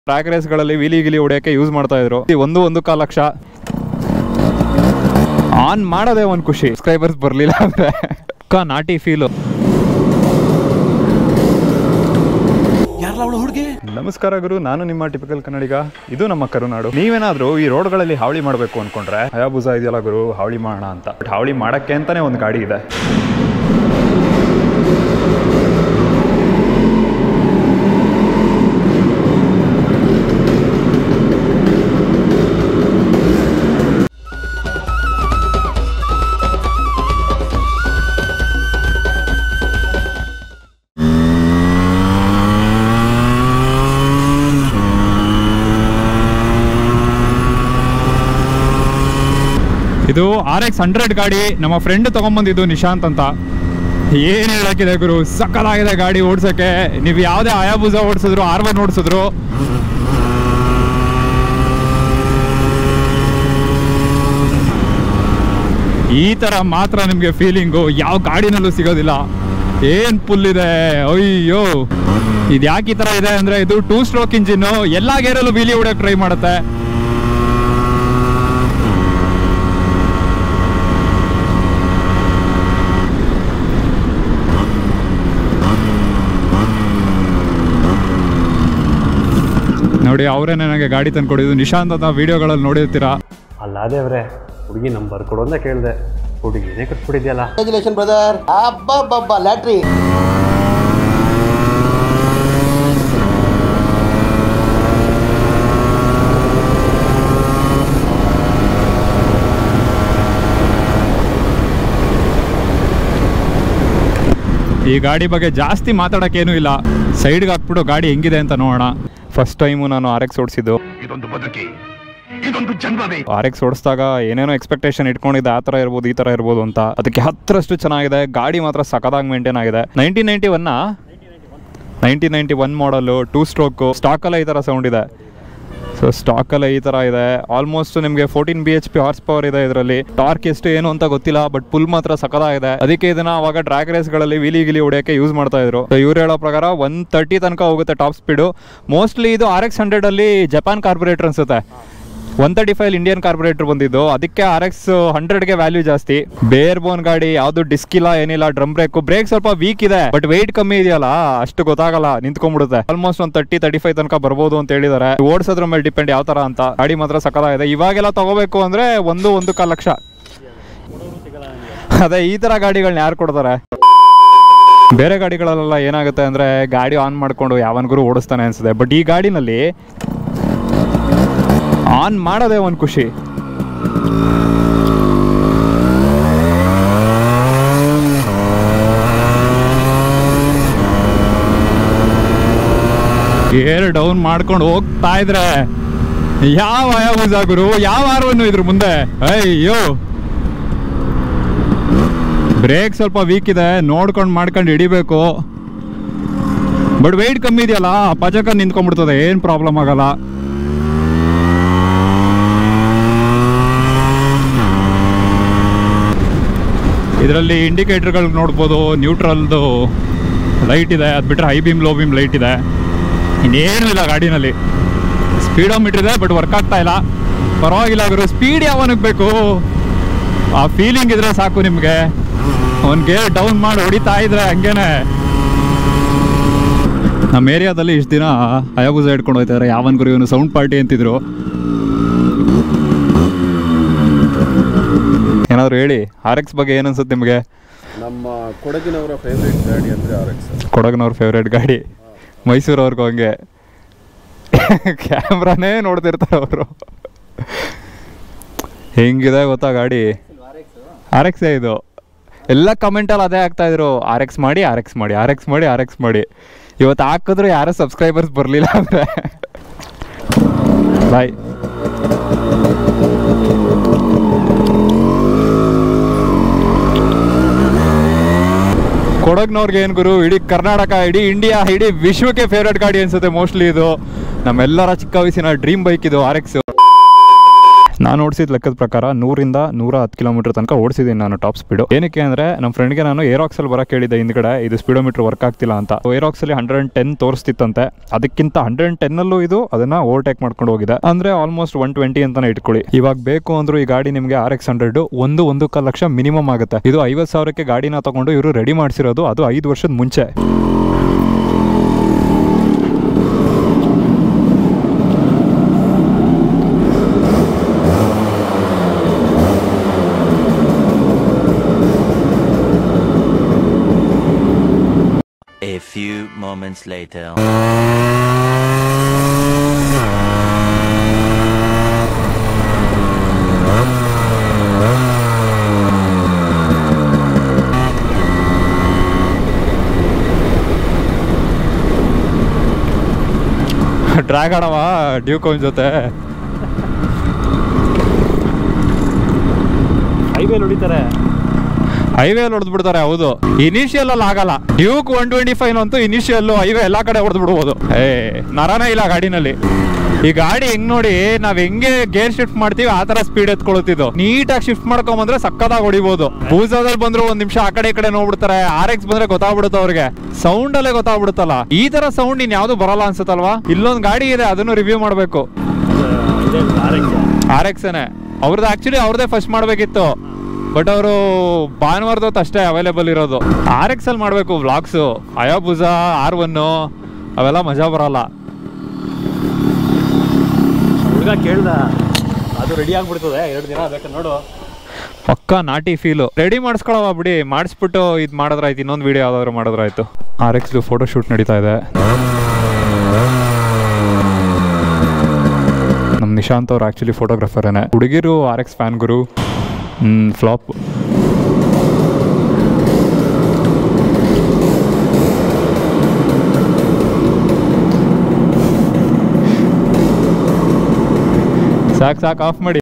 Track ರೇಸ್ಗಳಲ್ಲಿ ವೀಲಿ ಗಿಲಿ ಹೊಡೆಯೋಕ್ಕೆ use ಮಾಡ್ತಾ ಇದ್ರು ಈ ಒಂದು ಒಂದು ಕಾಲು ಲಕ್ಷ ಆನ್ ಮಾಡೋದೇ ಒಂದು ಖುಷಿ ಸಬ್ಸ್ಕ್ರೈಬರ್ಸ್ ಬರಲಿಲ್ಲ ಅಂದರೆ ಅಕ್ಕ ನಾಟಿ ಫೀಲು ನಮಸ್ಕಾರ ಗುರು ನಾನು ನಿಮ್ಮ ಟಿಪಿಕಲ್ ಕನ್ನಡಿಗ ಇದು ನಮ್ಮ ಕರುನಾಡು ನೀವೇನಾದ್ರೂ ಈ ರೋಡ್ಗಳಲ್ಲಿ ಹಾವಳಿ ಮಾಡಬೇಕು ಅನ್ಕೊಂಡ್ರೆ ಹಯಾಬುಸ ಇದೆಯಲ್ಲ ಗುರು ಹಾವಳಿ ಮಾಡೋಣ ಅಂತ ಬಟ್ ಹಾವಳಿ ಮಾಡಕ್ಕೆ ಅಂತಾನೆ ಒಂದು ಗಾಡಿ ಇದೆ ಇದು ಆರ್ ಎಕ್ಸ್ ಹಂಡ್ರೆಡ್ ಗಾಡಿ ನಮ್ಮ ಫ್ರೆಂಡ್ ತಗೊಂಬಂದಿದ್ದು ನಿಶಾಂತ್ ಅಂತ ಏನ್ ಹೇಳಕ್ಕಿದೆ ಗುರು ಸಕ್ಕತ್ತಾಗಿದೆ ಗಾಡಿ ಓಡ್ಸಕ್ಕೆ ನೀವು ಯಾವುದೇ ಆಯಾಬುಜ ಓಡಿಸಿದ್ರು ಆರ್ ಒನ್ ಓಡಿಸಿದ್ರು ಈ ತರ ಮಾತ್ರ ನಿಮಗೆ ಫೀಲಿಂಗು ಯಾವ ಗಾಡಿನಲ್ಲೂ ಸಿಗೋದಿಲ್ಲ ಏನ್ ಪುಲ್ ಇದೆ ಅಯ್ಯೋ ಇದು ಯಾಕೆ ಈ ತರ ಇದೆ ಅಂದ್ರೆ ಇದು ಟೂ ಸ್ಟ್ರೋಕ್ ಇಂಜಿನ್ ಎಲ್ಲಾ ಗೇರಲ್ಲೂ ವೀಲಿ ಹೊಡಕ್ ಟ್ರೈ ಮಾಡುತ್ತೆ ನೋಡಿ ಅವರೇ ನನಗೆ ಗಾಡಿ ತಂದ್ಕೊಡಿದ್ದು ನಿಶಾಂತ್ ಅಂತ ವಿಡಿಯೋಗಳಲ್ಲಿ ನೋಡಿರ್ತೀರಾ ಅಲ್ಲ ದೇವ್ರೆ ಹುಡುಗಿ ನಂಬರ್ ಕೊಡು ಅಂತ ಕೇಳಿದೆ ಹುಡುಗಿನೇ ಕಟ್ಬಿಟ್ಟಿದ್ಯಲ್ಲ ಕಂಗ್ರ್ಯಾಚುಲೇಷನ್ ಬ್ರದರ್ ಅಬ್ಬಬ್ಬಬ್ಬ ಲ್ಯಾಟ್ರಿ ಈ ಗಾಡಿ ಬಗ್ಗೆ ಜಾಸ್ತಿ ಮಾತಾಡೋಕ್ಕೇನೂ ಇಲ್ಲ ಸೈಡ್ಗೆ ಹಾಕ್ಬಿಟ್ಟು ಗಾಡಿ ಹೆಂಗಿದೆ ಅಂತ ನೋಡೋಣ ಫಸ್ಟ್ ಟೈಮು ನಾನು ಆರ್ ಎಕ್ಸ್ ಓಡಿಸಿದ್ದು ಆರ್ ಎಕ್ಸ್ ಓಡಿಸಿದಾಗ ಏನೇನೋ ಎಕ್ಸ್ಪೆಕ್ಟೇಷನ್ ಇಟ್ಕೊಂಡಿದ್ದೆ ಆ ಥರ ಇರ್ಬೋದು ಈ ಥರ ಇರ್ಬೋದು ಅಂತ ಅದಕ್ಕೆ ಹತ್ತರಷ್ಟು ಚೆನ್ನಾಗಿದೆ ಗಾಡಿ ಮಾತ್ರ ಸಖತ್ತಾಗಿ ಮೇಂಟೈನ್ ಆಗಿದೆ ನೈನ್ಟೀನ್ ನೈಂಟಿ ಒನ್ನ ನೈನ್ಟೀನ್ ನೈಂಟಿ ಒನ್ ಮಾಡಲು ಟೂ ಸ್ಟ್ರೋಕು ಸ್ಟಾಕಲ್ಲೇ ಈ ಥರ ಸೌಂಡ್ ಇದೆ ಸೊ ಸ್ಟಾಕಲ್ಲೇ ಈ ಥರ ಇದೆ ಆಲ್ಮೋಸ್ಟ್ ನಿಮಗೆ fourteen B H P horse power ಇದೆ ಇದರಲ್ಲಿ ಟಾರ್ಕ್ ಎಷ್ಟು ಏನು ಅಂತ ಗೊತ್ತಿಲ್ಲ ಬಟ್ ಪುಲ್ ಮಾತ್ರ ಸಖತ್ತಾಗಿದೆ ಅದಕ್ಕೆ ಇದನ್ನ ಅವಾಗ ಡ್ರ್ಯಾಗ್ ರೇಸ್ಗಳಲ್ಲಿ ವೀಲಿ ಗಿಲಿ ಹೊಡೆಯೋಕ್ಕೆ ಯೂಸ್ ಮಾಡ್ತಾ ಇದ್ರು ಸೊ ಇವ್ರು ಹೇಳೋ ಪ್ರಕಾರ ಒನ್ ತರ್ಟಿ ತನಕ ಹೋಗುತ್ತೆ ಟಾಪ್ ಸ್ಪೀಡು ಮೋಸ್ಟ್ಲಿ ಇದು ಆರ್ ಎಕ್ಸ್ ಹಂಡ್ರೆಡಲ್ಲಿ ಜಪಾನ್ ಕಾರ್ಪೊರೇಟರ್ ಅನ್ಸುತ್ತೆ one thirty five Indian carburettor ಬಂದಿದ್ದು ಅದಕ್ಕೆ ಆರ್ ಎಕ್ಸ್ ಹಂಡ್ರೆಡ್ಗೆ ವ್ಯಾಲ್ಯೂ ಜಾಸ್ತಿ ಬೇರ್ ಬೋನ್ ಗಾಡಿ ಯಾವ್ದು ಡಿಸ್ಕ್ ಇಲ್ಲ ಏನಿಲ್ಲ ಡ್ರಮ್ ಬ್ರೇಕ್ ಬ್ರೇಕ್ ಸ್ವಲ್ಪ ವೀಕ್ ಇದೆ ಬಟ್ ವೆಯ್ಟ್ ಕಮ್ಮಿ ಇದೆಯಲ್ಲ ಅಷ್ಟು ಗೊತ್ತಾಗಲ್ಲ ನಿಂತ್ಕೊಂಡ್ಬಿಡುತ್ತೆ ಆಲ್ಮೋಸ್ಟ್ ಒಂದು ತರ್ಟಿ ತರ್ಟಿ ಫೈವ್ ತನಕ ಬರ್ಬೋದು ಅಂತ ಹೇಳಿದಾರೆ ಓಡಿಸೋದ್ರ ಮೇಲೆ ಡಿಪೆಂಡ್ ಯಾವ ತರ ಅಂತ ಗಾಡಿ ಮಾತ್ರ ಸಕ್ಕತ್ತಾಗಿದೆ ಇವಾಗೆಲ್ಲ ತಗೋಬೇಕು ಅಂದ್ರೆ ಒಂದು ಒಂದು ಕಾಲು ಲಕ್ಷ ಅದೇ ಈ ತರ ಗಾಡಿಗಳನ್ನ ಯಾರು ಕೊಡ್ತಾರೆ ಬೇರೆ ಗಾಡಿಗಳಲ್ಲೆಲ್ಲ ಏನಾಗುತ್ತೆ ಅಂದ್ರೆ ಗಾಡಿ ಆನ್ ಮಾಡ್ಕೊಂಡು ಯಾವನ್ಗೂ ಓಡಿಸ್ತಾನೆ ಅನ್ಸುತ್ತೆ ಬಟ್ ಈ ಗಾಡಿನಲ್ಲಿ ಆನ್ ಮಾಡೋದೇ ಒಂದು ಖುಷಿ ಏರ್ ಡೌನ್ ಮಾಡ್ಕೊಂಡು ಹೋಗ್ತಾ ಇದ್ರೆ ಯಾವ ಆಯಾಬುಜ ಗುರು ಯಾವ ಆರ್ವನ್ನು ಇದ್ರ ಮುಂದೆ ಅಯ್ಯೋ ಬ್ರೇಕ್ ಸ್ವಲ್ಪ ವೀಕ್ ಇದೆ ನೋಡ್ಕೊಂಡು ಮಾಡ್ಕೊಂಡು ಹಿಡಿಬೇಕು ಬಟ್ ವೆಯ್ಟ್ ಕಮ್ಮಿ ಇದೆಯಲ್ಲ ಪಜಕ ನಿಂತ್ಕೊಂಡ್ಬಿಡ್ತದೆ ಏನು ಪ್ರಾಬ್ಲಮ್ ಆಗಲ್ಲ ಇದರಲ್ಲಿ ಇಂಡಿಕೇಟರ್ಗಳು ನೋಡ್ಬೋದು ನ್ಯೂಟ್ರಲ್ದು ಲೈಟ್ ಇದೆ ಅದು ಬಿಟ್ಟರೆ high beam low beam light ಇದೆ ಇನ್ನೇನು ಇಲ್ಲ ಗಾಡಿನಲ್ಲಿ ಸ್ಪೀಡೋಮೀಟರ್ ಇದೆ ಬಟ್ ವರ್ಕ್ ಆಗ್ತಾ ಇಲ್ಲ ಪರವಾಗಿಲ್ಲ ಗುರು ಸ್ಪೀಡ್ ಯಾವನಿಗೆ ಬೇಕು ಆ ಫೀಲಿಂಗ್ ಇದ್ರೆ ಸಾಕು ನಿಮಗೆ ಅವ್ನು ಗೇರ್ ಡೌನ್ ಮಾಡಿ ಹೊಡಿತಾ ಇದ್ರೆ ಹಂಗೇನೆ ನಮ್ಮ ಏರಿಯಾದಲ್ಲಿ ಇಷ್ಟು ದಿನ ಅಯಾಬುಜ ಹಿಡ್ಕೊಂಡು ಹೋಗ್ತಾರೆ ಯಾವನ್ ಗುರು ಇವನು ಸೌಂಡ್ ಪಾರ್ಟಿ ಅಂತಿದ್ರು ಏನಾದ್ರು ಹೇಳಿ ಆರ್ ಎಕ್ಸ್ ಬಗ್ಗೆ ಏನನ್ಸುತ್ತೆ ನಿಮಗೆ ನಮ್ಮ ಕೊಡಗಿನವರ ಫೇವ್ರೇಟ್ ಗಾಡಿ ಅಂದರೆ ಆರ್ ಎಕ್ಸ್ ಕೊಡಗಿನವ್ರ ಫೇವ್ರೇಟ್ ಗಾಡಿ ಮೈಸೂರವ್ರಿಗೂ ಹಂಗೆ ಕ್ಯಾಮ್ರಾನೇ ನೋಡ್ತಿರ್ತಾರೆ ಅವರು ಹೆಂಗಿದೆ ಗೊತ್ತಾ ಗಾಡಿ ಆರ್ ಎಕ್ಸ್ ಇದು ಎಲ್ಲ ಕಮೆಂಟಲ್ಲಿ ಅದೇ ಆಗ್ತಾ ಇದ್ರು ಆರ್ ಎಕ್ಸ್ ಮಾಡಿ ಆರ್ ಎಕ್ಸ್ ಮಾಡಿ ಆರ್ ಎಕ್ಸ್ ಮಾಡಿ ಆರ್ ಎಕ್ಸ್ ಮಾಡಿ ಇವತ್ತು ಹಾಕಿದ್ರು ಯಾರು ಸಬ್ಸ್ಕ್ರೈಬರ್ಸ್ ಬರಲಿಲ್ಲ ಅಂದರೆ ಬಾಯ್ ಕೊಡಗ್ನವ್ರಿಗೆ ಏನು ಗುರು ಇಡೀ ಕರ್ನಾಟಕ ಇಡೀ ಇಂಡಿಯಾ ಇಡೀ ವಿಶ್ವಕ್ಕೆ ಫೇವ್ರೇಟ್ ಗಾಡಿ ಅನ್ಸುತ್ತೆ ಮೋಸ್ಟ್ಲಿ ಇದು ನಮ್ಮೆಲ್ಲರ ಚಿಕ್ಕ ವಯಸ್ಸಿನ ಡ್ರೀಮ್ ಬೈಕ್ ಇದು ಆರ್ ಎಕ್ಸ್ ನಾನು ಓಡಿಸಿದ ಲೆಕ್ಕದ ಪ್ರಕಾರ ನೂರಿಂದ ನೂರ ಹತ್ತು ಕಿಲೋಮೀಟರ್ ತನಕ ಓಡಿಸಿದ್ದೀನಿ ನಾನು ಟಾಪ್ ಸ್ಪೀಡು ಏನಕ್ಕೆ ಅಂದ್ರೆ ನಮ್ಮ ಫ್ರೆಂಡ್ಗೆ ನಾನು ಏರಾಕ್ಸ್ ಅಲ್ಲಿ ಬರಕ್ಕೆ ಹೇಳಿದ್ದೆ ಹಿಂದ್ಗಡೆ ಇದು ಸ್ಪೀಡೋಮೀಟರ್ ವರ್ಕ್ ಆಗ್ತಿಲ್ಲ ಅಂತ ಏರಾಕ್ಸ್ ಅಲ್ಲಿ ಹಂಡ್ರೆಡ್ ಅಂಡ್ ಟೆನ್ ತೋರಿಸ್ತಿತ್ತಂತೆ ಅದಕ್ಕಿಂತ ಹಂಡ್ರೆಡ್ ಅಂಡ್ ಟೆನ್ ಅಲ್ಲೂ ಇದು ಅದನ್ನ ಓವರ್ಟೇಕ್ ಮಾಡ್ಕೊಂಡು ಹೋಗಿದೆ ಅಂದ್ರೆ ಆಲ್ಮೋಸ್ಟ್ ಒನ್ ಟ್ವೆಂಟಿ ಅಂತಾನೆ ಇಟ್ಕೊಳ್ಳಿ ಇವಾಗ ಬೇಕು ಅಂದ್ರೂ ಈ ಗಾಡಿ ನಿಮಗೆ ಆರ್ ಎಕ್ಸ್ ಹಂಡ್ರೆಡ್ ಒಂದು ಒಂದು ಕಾಲ್ ಲಕ್ಷ ಮಿನಿಮಮ್ ಆಗುತ್ತೆ ಇದು ಐವತ್ತು ಸಾವಿರಕ್ಕೆ ಗಾಡಿನ ತಗೊಂಡು ಇವರು ರೆಡಿ ಮಾಡಿಸಿರೋದು ಅದು ಐದು ವರ್ಷದ ಮುಂಚೆ A few moments later. Drag ಆಡವ ಡ್ಯೂಕೋನ್ ಜೊತೆ ಹೈವೇ ಹೊಡಿತಾರೆ ಹೈವೇ ಹೊಡೆದು ಬಿಡ್ತಾರೆ ಹೌದು ಇನಿಷಿಯಲ್ ಅಲ್ಲಿ ಆಗಲ್ಲ ಡ್ಯೂಕ್ ಒನ್ ಟ್ವೆಂಟಿ ಫೈವ್ ಅಂತೂ ಇನಿಷಿಯಲ್ ಹೈವೇ ಎಲ್ಲಾ ಕಡೆ ಹೊಡೆದು ಬಿಡ್ಬೋದು ಏ ನರನೇ ಇಲ್ಲ ಗಾಡಿನಲ್ಲಿ ಈ ಗಾಡಿ ಹೆಂಗ್ ನೋಡಿ ನಾವ್ ಹೆಂಗೆ ಗೇರ್ ಶಿಫ್ಟ್ ಮಾಡ್ತೀವಿ ಆ ತರ ಸ್ಪೀಡ್ ಎತ್ಕೊಳುತ್ತಿದ್ದು ನೀಟಾಗಿ ಶಿಫ್ಟ್ ಮಾಡ್ಕೊಂಡ್ ಬಂದ್ರೆ ಸಕ್ಕದಾಗಿ ಹೊಡಿಬೋದು ಬೂಸಾದಲ್ಲಿ ಬಂದ್ರು ಒಂದ್ ನಿಮಿಷ ಆ ಕಡೆ ಈ ಕಡೆ ನೋಡ್ಬಿಡ್ತಾರೆ ಆರ್ ಎಕ್ಸ್ ಬಂದ್ರೆ ಗೊತ್ತಾಗ್ಬಿಡುತ್ತೆ ಅವ್ರಿಗೆ ಸೌಂಡ್ ಅಲ್ಲೇ ಗೊತ್ತಾಗ್ಬಿಡುತ್ತಲ್ಲ ಈ ತರ ಸೌಂಡ್ ಇನ್ ಯಾವ್ದು ಬರಲ್ಲ ಅನ್ಸುತ್ತಲ್ವಾ ಇಲ್ಲೊಂದ್ ಗಾಡಿ ಇದೆ ಅದನ್ನು ರಿವ್ಯೂ ಮಾಡ್ಬೇಕು ಆರ್ ಎಕ್ಸ್ ಅವ್ರದ್ದು ಆಕ್ಚುಲಿ ಅವ್ರದೇ ಫಸ್ಟ್ ಮಾಡ್ಬೇಕಿತ್ತು ಬಟ್ ಅವರು ಭಾನುವಾರದ ಹೊತ್ತು ಅಷ್ಟೇ ಅವೈಲೇಬಲ್ ಇರೋದು ಆರ್ ಎಕ್ಸ್ ಅಲ್ಲಿ ಮಾಡಬೇಕು ವ್ಲಾಗ್ಸು ಅಯಾಬುಜಾ ಆರ್ ಒನ್ನು ಅವೆಲ್ಲ ಮಜಾ ಬರಲ್ಲ ಹುಡುಗ ಕೇಳ್ದ ಅದು ರೆಡಿ ಆಗ್ಬಿಡ್ತದೆ ಎರಡು ದಿನ ಬೇಕಾದ್ರೆ ನೋಡು ಪಕ್ಕ ನಾಟಿ ಫೀಲು ರೆಡಿ ಮಾಡಿಸ್ಕೊಳವ ಬಿಡಿ ಮಾಡಿಸ್ಬಿಟ್ಟು ಇದು ಮಾಡಿದ್ರಾಯ್ತು ಇನ್ನೊಂದು ವಿಡಿಯೋ ಯಾವ್ದಾದ್ರು ಮಾಡಿದ್ರಾಯ್ತು ಆರ್ ಎಕ್ಸ್ ಫೋಟೋ ಶೂಟ್ ನಡೀತಾ ಇದೆ ನಮ್ಮ ನಿಶಾಂತ್ ಅವ್ರು ಆ್ಯಕ್ಚುಲಿ ಫೋಟೋಗ್ರಾಫರೇನೆ ಹುಡುಗಿರು ಆರ್ ಎಕ್ಸ್ ಫ್ಯಾನ್ ಗುರು ಫ್ಲಾಪ್ ಸಾಕು ಸಾಕು ಆಫ್ ಮಾಡಿ